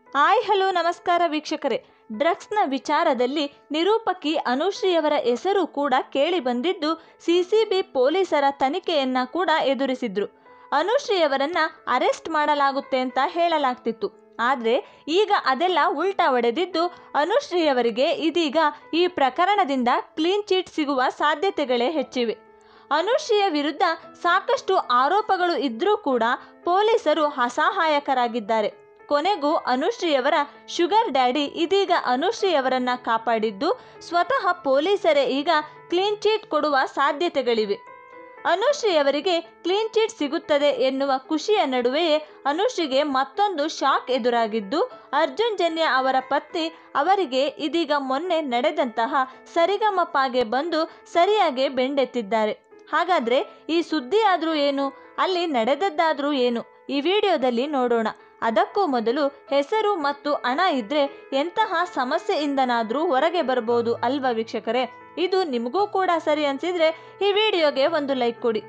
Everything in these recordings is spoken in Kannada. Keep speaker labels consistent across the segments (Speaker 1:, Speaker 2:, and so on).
Speaker 1: ಹಾಯ್ ಹಲೋ ನಮಸ್ಕಾರ ವೀಕ್ಷಕರೇ ಡ್ರಗ್ಸ್ನ ವಿಚಾರದಲ್ಲಿ ನಿರೂಪಕಿ ಅನುಶ್ರೀಯವರ ಹೆಸರು ಕೂಡ ಕೇಳಿ ಬಂದಿದ್ದು ಸಿಸಿಬಿ ಪೊಲೀಸರ ತನಿಖೆಯನ್ನ ಕೂಡ ಎದುರಿಸಿದ್ರು ಅನುಶ್ರೀಯವರನ್ನ ಅರೆಸ್ಟ್ ಮಾಡಲಾಗುತ್ತೆ ಅಂತ ಹೇಳಲಾಗ್ತಿತ್ತು ಆದರೆ ಈಗ ಅದೆಲ್ಲ ಉಲ್ಟಾ ಹೊಡೆದಿದ್ದು ಅನುಶ್ರೀಯವರಿಗೆ ಇದೀಗ ಈ ಪ್ರಕರಣದಿಂದ ಕ್ಲೀನ್ ಚೀಟ್ ಸಿಗುವ ಸಾಧ್ಯತೆಗಳೇ ಹೆಚ್ಚಿವೆ ಅನುಶ್ರೀಯ ವಿರುದ್ಧ ಸಾಕಷ್ಟು ಆರೋಪಗಳು ಇದ್ರೂ ಕೂಡ ಪೊಲೀಸರು ಅಸಹಾಯಕರಾಗಿದ್ದಾರೆ ಕೊನೆಗೂ ಅನುಶ್ರೀಯವರ ಶುಗರ್ ಡ್ಯಾಡಿ ಇದೀಗ ಅನುಶ್ರೀಯವರನ್ನ ಕಾಪಾಡಿದ್ದು ಸ್ವತಃ ಪೊಲೀಸರೇ ಈಗ ಕ್ಲೀನ್ ಚೀಟ್ ಕೊಡುವ ಸಾಧ್ಯತೆಗಳಿವೆ ಅನುಶ್ರೀಯವರಿಗೆ ಕ್ಲೀನ್ ಚೀಟ್ ಸಿಗುತ್ತದೆ ಎನ್ನುವ ಖುಷಿಯ ನಡುವೆಯೇ ಅನುಶ್ರೀಗೆ ಮತ್ತೊಂದು ಶಾಕ್ ಎದುರಾಗಿದ್ದು ಅರ್ಜುನ್ ಜನ್ಯ ಅವರ ಪತ್ನಿ ಅವರಿಗೆ ಇದೀಗ ಮೊನ್ನೆ ನಡೆದಂತಹ ಸರಿಗಮಪಾಗೆ ಬಂದು ಸರಿಯಾಗಿ ಬೆಂಡೆತ್ತಿದ್ದಾರೆ ಹಾಗಾದ್ರೆ ಈ ಸುದ್ದಿ ಆದ್ರೂ ಏನು ಅಲ್ಲಿ ನಡೆದದ್ದಾದ್ರೂ ಏನು ಈ ವಿಡಿಯೋದಲ್ಲಿ ನೋಡೋಣ ಅದಕ್ಕೂ ಮೊದಲು ಹೆಸರು ಮತ್ತು ಹಣ ಇದ್ರೆ ಎಂತಹ ಸಮಸ್ಯೆಯಿಂದನಾದ್ರೂ ಹೊರಗೆ ಬರ್ಬೋದು ಅಲ್ವಾ ವೀಕ್ಷಕರೇ ಇದು ನಿಮಗೂ ಕೂಡ ಸರಿ ಅನ್ಸಿದ್ರೆ ಈ ವಿಡಿಯೋಗೆ ಒಂದು ಲೈಕ್ ಕೊಡಿ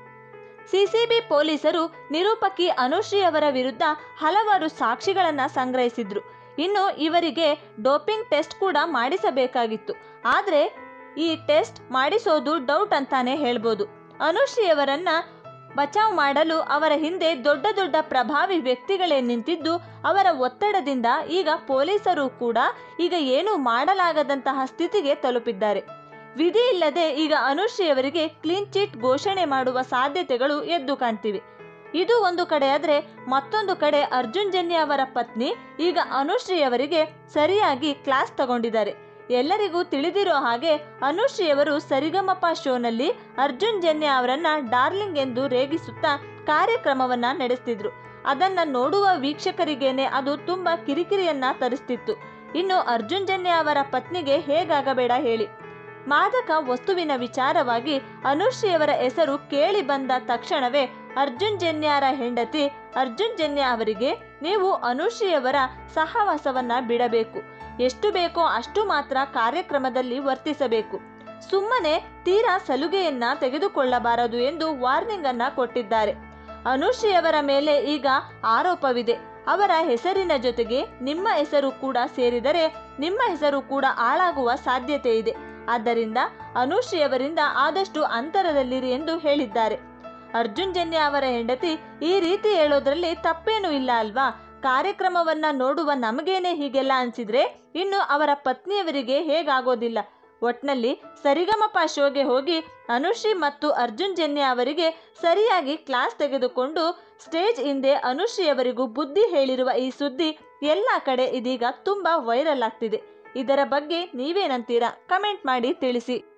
Speaker 1: ಸಿಸಿಬಿ ಪೊಲೀಸರು ನಿರೂಪಕಿ ಅನುಶ್ರೀ ಅವರ ವಿರುದ್ಧ ಹಲವಾರು ಸಾಕ್ಷಿಗಳನ್ನ ಸಂಗ್ರಹಿಸಿದ್ರು ಇನ್ನು ಇವರಿಗೆ ಡೋಪಿಂಗ್ ಟೆಸ್ಟ್ ಕೂಡ ಮಾಡಿಸಬೇಕಾಗಿತ್ತು ಆದರೆ ಈ ಟೆಸ್ಟ್ ಮಾಡಿಸೋದು ಡೌಟ್ ಅಂತಾನೆ ಹೇಳ್ಬೋದು ಅನುಶ್ರೀಯವರನ್ನ ಬಚಾವ್ ಮಾಡಲು ಅವರ ಹಿಂದೆ ದೊಡ್ಡ ದೊಡ್ಡ ಪ್ರಭಾವಿ ವ್ಯಕ್ತಿಗಳೇ ನಿಂತಿದ್ದು ಅವರ ಒತ್ತಡದಿಂದ ಈಗ ಪೊಲೀಸರು ಕೂಡ ಈಗ ಏನು ಮಾಡಲಾಗದಂತಹ ಸ್ಥಿತಿಗೆ ತಲುಪಿದ್ದಾರೆ ವಿಧಿ ಇಲ್ಲದೆ ಈಗ ಅನುಶ್ರೀಯವರಿಗೆ ಕ್ಲೀನ್ ಚಿಟ್ ಘೋಷಣೆ ಮಾಡುವ ಸಾಧ್ಯತೆಗಳು ಎದ್ದು ಕಾಣ್ತಿವೆ ಇದು ಒಂದು ಕಡೆ ಆದರೆ ಮತ್ತೊಂದು ಕಡೆ ಅರ್ಜುನ್ ಜನ್ಯ ಅವರ ಪತ್ನಿ ಈಗ ಅನುಶ್ರೀಯವರಿಗೆ ಸರಿಯಾಗಿ ಕ್ಲಾಸ್ ತಗೊಂಡಿದ್ದಾರೆ ಎಲ್ಲರಿಗೂ ತಿಳಿದಿರೋ ಹಾಗೆ ಅನುಶ್ರೀಯವರು ಸರಿಗಮಪ ಶೋನಲ್ಲಿ ಅರ್ಜುನ್ ಜನ್ಯ ಅವರನ್ನ ಡಾರ್ಲಿಂಗ್ ಎಂದು ರೇಗಿಸುತ್ತಾ ಕಾರ್ಯಕ್ರಮವನ್ನ ನಡೆಸ್ತಿದ್ರು ಅದನ್ನ ನೋಡುವ ವೀಕ್ಷಕರಿಗೇನೆ ಅದು ತುಂಬಾ ಕಿರಿಕಿರಿಯನ್ನ ತರಿಸ್ತಿತ್ತು ಇನ್ನು ಅರ್ಜುನ್ ಜನ್ಯ ಅವರ ಪತ್ನಿಗೆ ಹೇಗಾಗಬೇಡ ಹೇಳಿ ಮಾದಕ ವಸ್ತುವಿನ ವಿಚಾರವಾಗಿ ಅನುಶ್ರೀಯವರ ಹೆಸರು ಕೇಳಿ ಬಂದ ತಕ್ಷಣವೇ ಅರ್ಜುನ್ ಜನ್ಯಾರ ಹೆಂಡತಿ ಅರ್ಜುನ್ ಜನ್ಯ ಅವರಿಗೆ ನೀವು ಅನುಶ್ರೀಯವರ ಸಹವಾಸವನ್ನ ಬಿಡಬೇಕು ಎಷ್ಟು ಬೇಕೋ ಅಷ್ಟು ಮಾತ್ರ ಕಾರ್ಯಕ್ರಮದಲ್ಲಿ ವರ್ತಿಸಬೇಕು ಸುಮ್ಮನೆ ತೀರಾ ಸಲುಗೆಯನ್ನ ತೆಗೆದುಕೊಳ್ಳಬಾರದು ಎಂದು ವಾರ್ನಿಂಗ್ ಅನ್ನ ಕೊಟ್ಟಿದ್ದಾರೆ ಅನುಶ್ರೀಯವರ ಮೇಲೆ ಈಗ ಆರೋಪವಿದೆ ಅವರ ಹೆಸರಿನ ಜೊತೆಗೆ ನಿಮ್ಮ ಹೆಸರು ಕೂಡ ಸೇರಿದರೆ ನಿಮ್ಮ ಹೆಸರು ಕೂಡ ಹಾಳಾಗುವ ಸಾಧ್ಯತೆ ಇದೆ ಆದ್ದರಿಂದ ಅನುಶ್ರೀಯವರಿಂದ ಆದಷ್ಟು ಅಂತರದಲ್ಲಿರಿ ಎಂದು ಹೇಳಿದ್ದಾರೆ ಅರ್ಜುನ್ ಜನ್ಯ ಅವರ ಹೆಂಡತಿ ಈ ರೀತಿ ಹೇಳೋದ್ರಲ್ಲಿ ತಪ್ಪೇನೂ ಇಲ್ಲ ಅಲ್ವಾ ಕಾರ್ಯಕ್ರಮವನ್ನ ನೋಡುವ ನಮಗೇನೆ ಹೀಗೆಲ್ಲ ಅನ್ಸಿದ್ರೆ ಇನ್ನು ಅವರ ಪತ್ನಿಯವರಿಗೆ ಹೇಗಾಗೋದಿಲ್ಲ ಒಟ್ನಲ್ಲಿ ಸರಿಗಮಪ ಶೋಗೆ ಹೋಗಿ ಅನುಶ್ರೀ ಮತ್ತು ಅರ್ಜುನ್ ಜನ್ಯ ಅವರಿಗೆ ಸರಿಯಾಗಿ ಕ್ಲಾಸ್ ತೆಗೆದುಕೊಂಡು ಸ್ಟೇಜ್ ಹಿಂದೆ ಅನುಶ್ರೀಯವರಿಗೂ ಬುದ್ಧಿ ಹೇಳಿರುವ ಈ ಸುದ್ದಿ ಎಲ್ಲ ಕಡೆ ಇದೀಗ ತುಂಬಾ ವೈರಲ್ ಆಗ್ತಿದೆ ಇದರ ಬಗ್ಗೆ ನೀವೇನಂತೀರಾ ಕಮೆಂಟ್ ಮಾಡಿ ತಿಳಿಸಿ